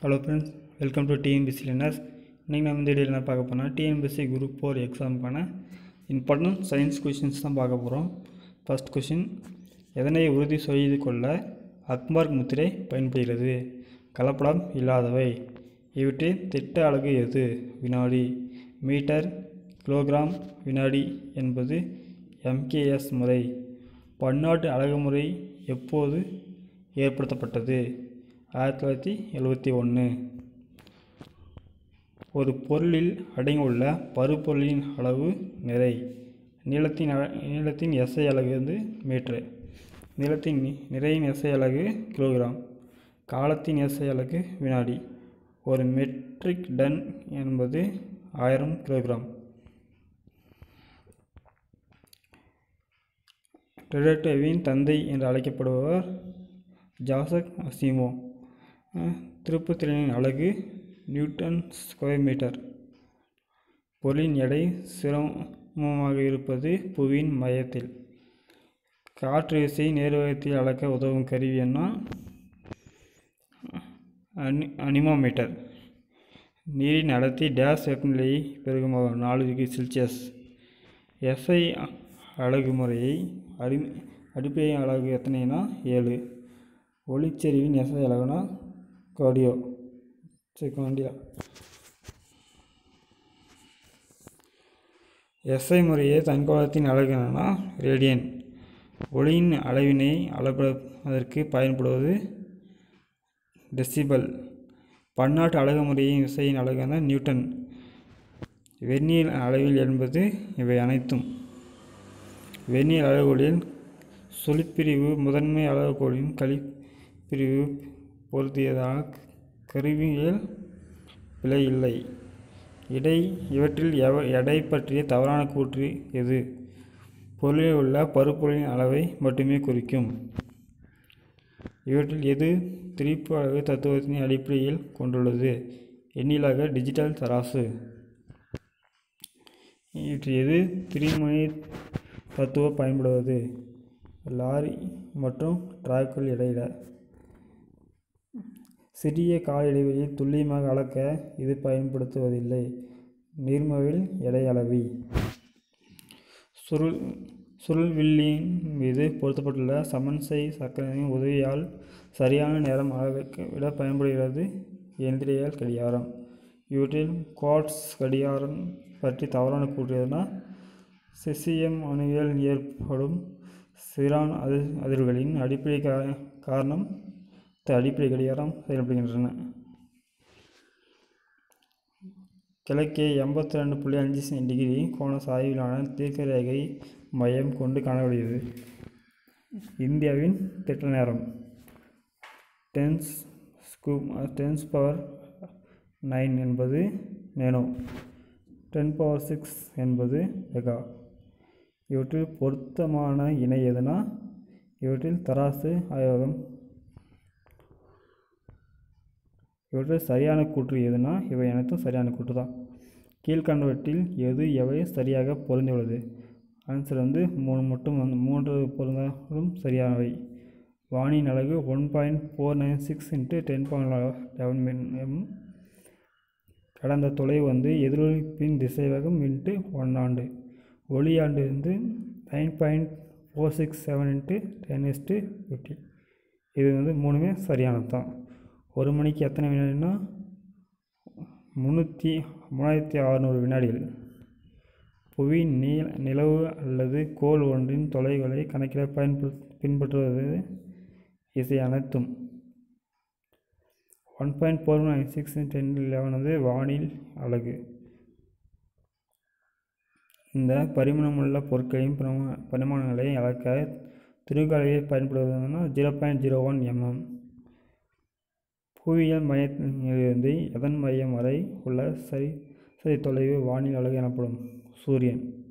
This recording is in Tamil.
hello friends welcome to TNPSC learners இன்றைக்கி நம்ம இந்த வீடியோவில் என்ன பார்க்க போனால் டிஎன்பிசி குரூப் ஃபோர் எக்ஸாமுக்கான இம்பார்ட்டன்ட் சயின்ஸ் கொஷின்ஸ் தான் பார்க்க போகிறோம் ஃபர்ஸ்ட் கொஷின் எதனை உறுதி செய்து கொள்ள அக்மார்க் முத்திரை பயன்படுகிறது கலப்படம் இல்லாதவை இவற்றின் திட்ட அலகு எது வினாடி மீட்டர் கிலோகிராம் வினாடி என்பது எம்கேஎஸ் முறை பன்னாட்டு அலகு முறை எப்போது ஏற்படுத்தப்பட்டது ஆயிரத்தி தொள்ளாயிரத்தி எழுபத்தி ஒன்று ஒரு பொருளில் அடங்கியுள்ள பருப்பொருளின் அளவு நிறை நீளத்தின் அ- நீளத்தின் எஸ்ஐ அலகு வந்து மீட்ரு நீளத்தின் நி- நிறையின் எஸ்ஐ அலகு கிலோகிராம் காலத்தின் எஸ்ஐ அலகு வினாடி ஒரு மெட்ரிக் டன் என்பது ஆயிரம் கிலோகிராம் டெரட்டேவின் தந்தை என்று அழைக்கப்படுபவர் ஜாசக் அசிமோ அஹ், திருப்புத்திறனின் அலகு நியூட்டன் ஸ்கொயர் மீட்டர் பொருளின் எடை சிரமமாக இருப்பது புவியின் மையத்தில் காற்று விசை நேர்வேகத்தில் அளக்க உதவும் கருவி என்ன அனி அனிமோமீட்டர் நீரின் அடர்த்தி டேஸ் வெப்பநிலையை பெருகும் நாலு டிகிரி செல்சியஸ் எஸ்ஐ அலகு முறையை அடி அடிப்படை அலகு எத்தனைனா ஏழு ஒளிச்செறிவின் எஸ்ஐ அலகுனா கார்டியோ செகண்டியா எஸ்ஐ முறையே தன்கோளத்தின் அலகு என்னன்னா ரேடியன் ஒளியின் அளவினை அளப்பதற்கு பயன்படுவது டெசிபல் பன்னாட்டு அலகு முறையின் விசையின் அலகான நியூட்டன் வெந்நீர் அளவில் என்பது இவை அனைத்தும் வெந்நீர் அளவுகளில் சுழிப்பிரிவு முதன்மை அளவுகோலின் கழிப்பிரிவு பொருத்தியதாக கருவியில் பிழை இல்லை இடை இவற்றில் எவ எடை பற்றிய தவறான கூற்று எது பொருளில் உள்ள பருப்பொருளின் அளவை மட்டுமே குறிக்கும் இவற்றில் எது திரிப்பு அளவு தத்துவத்தின் அடிப்படையில் கொண்டுள்ளது எண்ணிலாக டிஜிட்டல் தராசு இவற்றில் எது திரிமுனை தத்துவ பயன்படுவது லாரி மற்றும் டிராக்கள் இடையில சிறிய கால இடைவெளியை துல்லியமாக அளக்க இது பயன்படுத்துவதில்லை நீர்மவில் எடை அளவி சுருள் சுருள்வில்லின் மீது பொருத்தப்பட்டுள்ள சமன்சை சக்கரத்தின் உதவியால் சரியான நேரம் அளவிற்கு விட பயன்படுகிறது எந்திரியல் கடிகாரம் இவற்றில் குவாட்ஸ் கடிகாரம் பற்றி தவறான கூறியதுனா சிசிஎம் அணுவியல் ஏற்படும் சிரான் அதிர் அதிர்வுகளின் அடிப்படை கா காரணம் த- அடிப்படை கடிகாரம் செயல்படுகின்றன கிழக்கே எண்பத்தி ரெண்டு புள்ளி அஞ்சு டிகிரி கோண சாய்விலான தீர்க்கரேகை மையம் கொண்டு காணப்படுகிறது இந்தியாவின் திட்ட நேரம் டென்ஸ் ஸ்கூப் டென்ஸ் பவர் நைன் என்பது நேனோ டென் பவர் சிக்ஸ் என்பது மெகா இவற்றில் பொருத்தமான இணை எதுனா இவற்றில் தராசு ஆய்வகம் இவற்றில் சரியான கூற்று எதுனா இவை அனைத்தும் சரியான கூற்று தான் கீழ்கண்டவற்றில் எது எவை சரியாக பொருந்தியுள்ளது ஆன்சர் வந்து மூணு மட்டும் வந்து மூன்று பொருந்தாலும் சரியானவை வானின் அலகு one point four nine six into ten point eleven M கடந்த தொலைவு வந்து எதிரொலிப்பின் திசைவேகம் இன்ட்டு ஒன் ஆண்டு ஒளியாண்டு வந்து nine point four six seven into ten இஸ்ட்டு ஃபிஃப்டி இது வந்து மூணுமே சரியானது தான் ஒரு மணிக்கு எத்தனை வினாடினா முந்நூற்றி மூணாயிரத்தி அறநூறு வினாடிகள் புவியின் நீ நிலவு அல்லது கோள் ஒன்றின் தொலைவுகளை கணக்கிட பயன்படு பின்பற்றுவது இசை அனைத்தும் one point four nine six ten eleven வந்து வானில் அலகு இந்த பரிமாணமுள்ள பொருட்களின் பரிமா பரிமாணங்களை அளக்க திருகாலையில் பயன்படுவதுன்னா zero point zero one mm புவியியல் மையத்திலிருந்து எதன் மையம் வரை உள்ள சரி சரி தொலைவு வானில் அலகு எனப்படும் சூரியன்